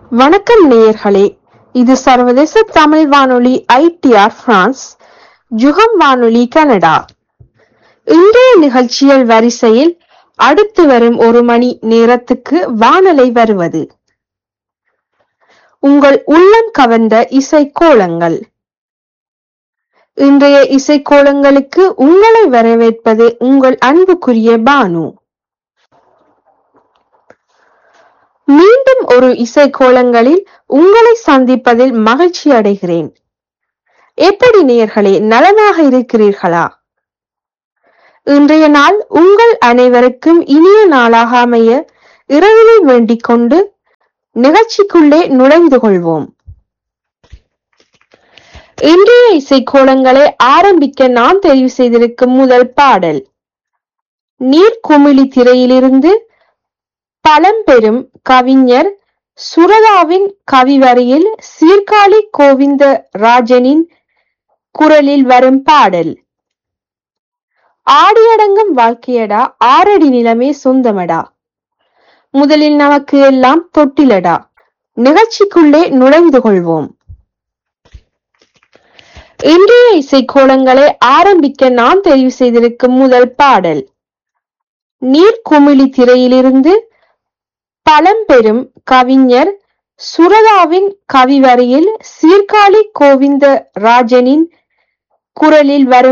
வணக்கம் நேயர்களே இது சர்வதேச தமிழ் வானொலி ஐடிஆர் பிரான்ஸ் ஜுகம் வானொலி கனடா இன்றைய நிகழ்ச்சிகள் வரிசையில் அடுத்து வரும் ஒரு மணி நேரத்துக்கு வானலை வருவது உங்கள் உள்ளம் கவர்ந்த இசைக்கோலங்கள் இன்றைய இசைக்கோலங்களுக்கு உங்களை வரவேற்பது உங்கள் அன்புக்குரிய பானு மீண்டும் ஒரு இசைக்கோலங்களில் உங்களை சந்திப்பதில் மகிழ்ச்சி அடைகிறேன் எப்படி நேயர்களே நலமாக இருக்கிறீர்களா இன்றைய நாள் உங்கள் அனைவருக்கும் இனிய நாளாக அமைய இரவினை வேண்டிக் கொண்டு நிகழ்ச்சிக்குள்ளே நுழைந்து கொள்வோம் இன்றைய இசைக்கோலங்களை ஆரம்பிக்க நான் தெரிவு செய்திருக்கும் முதல் பாடல் நீர்க்குமிழி திரையிலிருந்து பழம்பெரும் கவிஞர் சுரதாவின் கவிவரியில் சீர்காழி கோவிந்த ராஜனின் குரலில் வரும் பாடல் ஆடியடங்கும் வாழ்க்கையடா ஆறடி நிலமே சொந்தமடா முதலில் நமக்கு எல்லாம் தொட்டிலடா நிகழ்ச்சிக்குள்ளே நுழைந்து கொள்வோம் இன்றைய இசைக்கோலங்களை ஆரம்பிக்க நான் தெரிவு செய்திருக்கும் முதல் பாடல் நீர்க்குமிழி திரையிலிருந்து பழம்பெரும் கவிஞர் சுரதாவின் கவிவரியில் சீர்காழி கோவிந்த ராஜனின் குரலில் வரும்